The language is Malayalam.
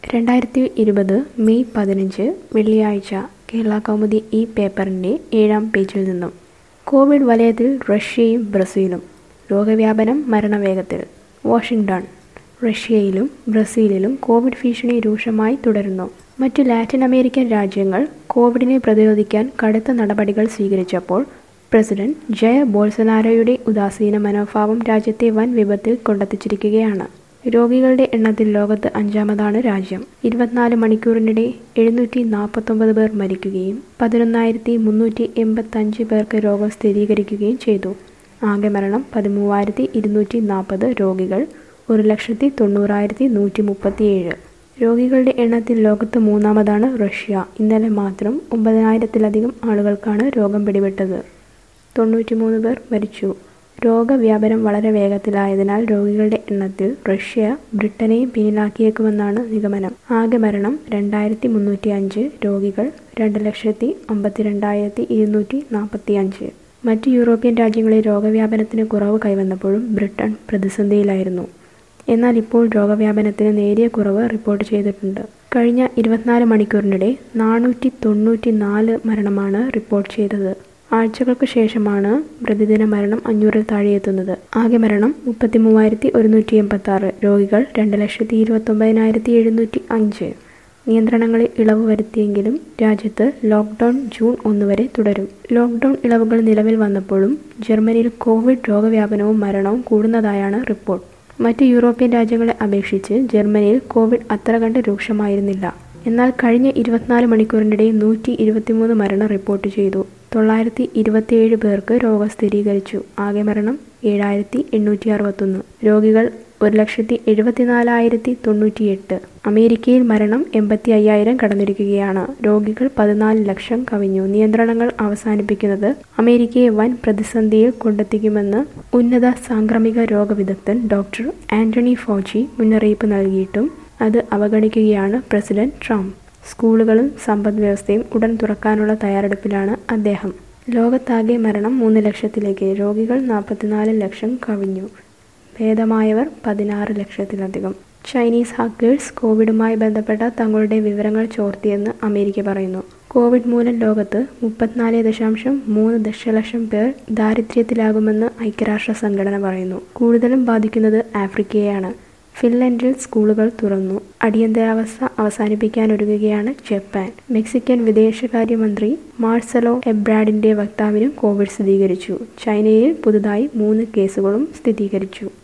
രണ്ടായിരത്തി ഇരുപത് മെയ് പതിനഞ്ച് വെള്ളിയാഴ്ച കേരള കൗമുദി ഈ പേപ്പറിൻ്റെ ഏഴാം പേജിൽ നിന്നും കോവിഡ് വലയത്തിൽ റഷ്യയും ബ്രസീലും രോഗവ്യാപനം മരണവേഗത്തിൽ വാഷിംഗ്ടൺ റഷ്യയിലും ബ്രസീലിലും കോവിഡ് ഭീഷണി രൂക്ഷമായി തുടരുന്നു മറ്റു ലാറ്റിൻ അമേരിക്കൻ രാജ്യങ്ങൾ കോവിഡിനെ പ്രതിരോധിക്കാൻ കടുത്ത നടപടികൾ സ്വീകരിച്ചപ്പോൾ പ്രസിഡന്റ് ജയ ബോൾസനാരോയുടെ ഉദാസീന മനോഭാവം രാജ്യത്തെ വൻ വിപത്തിൽ കൊണ്ടെത്തിച്ചിരിക്കുകയാണ് രോഗികളുടെ എണ്ണത്തിൽ ലോകത്ത് അഞ്ചാമതാണ് രാജ്യം ഇരുപത്തിനാല് മണിക്കൂറിനിടെ എഴുന്നൂറ്റി നാൽപ്പത്തൊമ്പത് പേർ മരിക്കുകയും പതിനൊന്നായിരത്തി മുന്നൂറ്റി എൺപത്തഞ്ച് പേർക്ക് രോഗം സ്ഥിരീകരിക്കുകയും ചെയ്തു ആകെ മരണം പതിമൂവായിരത്തി ഇരുന്നൂറ്റി നാൽപ്പത് രോഗികൾ ഒരു ലക്ഷത്തി തൊണ്ണൂറായിരത്തി നൂറ്റി മുപ്പത്തിയേഴ് രോഗികളുടെ എണ്ണത്തിൽ ലോകത്ത് മൂന്നാമതാണ് റഷ്യ ഇന്നലെ മാത്രം ഒമ്പതിനായിരത്തിലധികം ആളുകൾക്കാണ് രോഗം പിടിപെട്ടത് തൊണ്ണൂറ്റിമൂന്ന് പേർ മരിച്ചു രോഗവ്യാപനം വളരെ വേഗത്തിലായതിനാൽ രോഗികളുടെ എണ്ണത്തിൽ റഷ്യ ബ്രിട്ടനെയും പിന്നിലാക്കിയേക്കുമെന്നാണ് നിഗമനം ആകെ മരണം രണ്ടായിരത്തി മുന്നൂറ്റി അഞ്ച് രോഗികൾ രണ്ട് ലക്ഷത്തി അമ്പത്തിരണ്ടായിരത്തി ഇരുന്നൂറ്റി നാൽപ്പത്തി അഞ്ച് മറ്റ് യൂറോപ്യൻ രാജ്യങ്ങളിൽ രോഗവ്യാപനത്തിന് കുറവ് കൈവന്നപ്പോഴും ബ്രിട്ടൻ പ്രതിസന്ധിയിലായിരുന്നു എന്നാൽ ഇപ്പോൾ രോഗവ്യാപനത്തിന് നേരിയ കുറവ് റിപ്പോർട്ട് ചെയ്തിട്ടുണ്ട് കഴിഞ്ഞ ഇരുപത്തിനാല് മണിക്കൂറിനിടെ നാനൂറ്റി തൊണ്ണൂറ്റി നാല് മരണമാണ് റിപ്പോർട്ട് ചെയ്തത് ആഴ്ചകൾക്ക് ശേഷമാണ് പ്രതിദിന മരണം അഞ്ഞൂറിൽ താഴെയെത്തുന്നത് ആകെ മരണം മുപ്പത്തി മൂവായിരത്തി ഒരുന്നൂറ്റി എൺപത്തി ആറ് രോഗികൾ രണ്ട് ലക്ഷത്തി ഇരുപത്തൊമ്പതിനായിരത്തി എഴുന്നൂറ്റി അഞ്ച് നിയന്ത്രണങ്ങളിൽ ഇളവ് വരുത്തിയെങ്കിലും രാജ്യത്ത് ലോക്ക്ഡൗൺ ജൂൺ ഒന്ന് വരെ തുടരും ലോക്ക്ഡൗൺ ഇളവുകൾ നിലവിൽ വന്നപ്പോഴും ജർമ്മനിയിൽ കോവിഡ് രോഗവ്യാപനവും മരണവും കൂടുന്നതായാണ് റിപ്പോർട്ട് മറ്റ് യൂറോപ്യൻ രാജ്യങ്ങളെ അപേക്ഷിച്ച് ജർമ്മനിയിൽ കോവിഡ് അത്ര കണ്ട് രൂക്ഷമായിരുന്നില്ല എന്നാൽ കഴിഞ്ഞ ഇരുപത്തിനാല് മണിക്കൂറിനിടെ നൂറ്റി ഇരുപത്തിമൂന്ന് മരണം റിപ്പോർട്ട് ചെയ്തു തൊള്ളായിരത്തി ഇരുപത്തിയേഴ് പേർക്ക് രോഗം സ്ഥിരീകരിച്ചു ആകെ മരണം ഏഴായിരത്തി എണ്ണൂറ്റി അറുപത്തൊന്ന് രോഗികൾ ഒരു ലക്ഷത്തി എഴുപത്തിനാലായിരത്തി തൊണ്ണൂറ്റിയെട്ട് അമേരിക്കയിൽ മരണം എൺപത്തി അയ്യായിരം കടന്നിരിക്കുകയാണ് രോഗികൾ പതിനാല് ലക്ഷം കവിഞ്ഞു നിയന്ത്രണങ്ങൾ അവസാനിപ്പിക്കുന്നത് അമേരിക്കയെ വൻ പ്രതിസന്ധിയിൽ കൊണ്ടെത്തിക്കുമെന്ന് ഉന്നത സാംക്രമിക രോഗവിദഗ്ധൻ ഡോക്ടർ ആന്റണി ഫൗച്ചി മുന്നറിയിപ്പ് നൽകിയിട്ടും അത് അവഗണിക്കുകയാണ് പ്രസിഡന്റ് ട്രംപ് സ്കൂളുകളും സമ്പദ് വ്യവസ്ഥയും ഉടൻ തുറക്കാനുള്ള തയ്യാറെടുപ്പിലാണ് അദ്ദേഹം ലോകത്താകെ മരണം മൂന്ന് ലക്ഷത്തിലേക്ക് രോഗികൾ നാൽപ്പത്തിനാല് ലക്ഷം കവിഞ്ഞു ഭേദമായവർ പതിനാറ് ലക്ഷത്തിലധികം ചൈനീസ് ഹാക്കേഴ്സ് കോവിഡുമായി ബന്ധപ്പെട്ട തങ്ങളുടെ വിവരങ്ങൾ ചോർത്തിയെന്ന് അമേരിക്ക പറയുന്നു കോവിഡ് മൂലം ലോകത്ത് മുപ്പത്തിനാല് ദശാംശം മൂന്ന് ദശലക്ഷം പേർ ദാരിദ്ര്യത്തിലാകുമെന്ന് ഐക്യരാഷ്ട്ര സംഘടന പറയുന്നു കൂടുതലും ബാധിക്കുന്നത് ആഫ്രിക്കയെയാണ് ഫിൻലൻഡിൽ സ്കൂളുകൾ തുറന്നു അടിയന്തരാവസ്ഥ അവസാനിപ്പിക്കാനൊരുങ്ങുകയാണ് ജപ്പാൻ മെക്സിക്കൻ വിദേശകാര്യമന്ത്രി മാർസലോ എബ്രാഡിന്റെ വക്താവിനും കോവിഡ് സ്ഥിരീകരിച്ചു ചൈനയിൽ പുതുതായി മൂന്ന് കേസുകളും സ്ഥിരീകരിച്ചു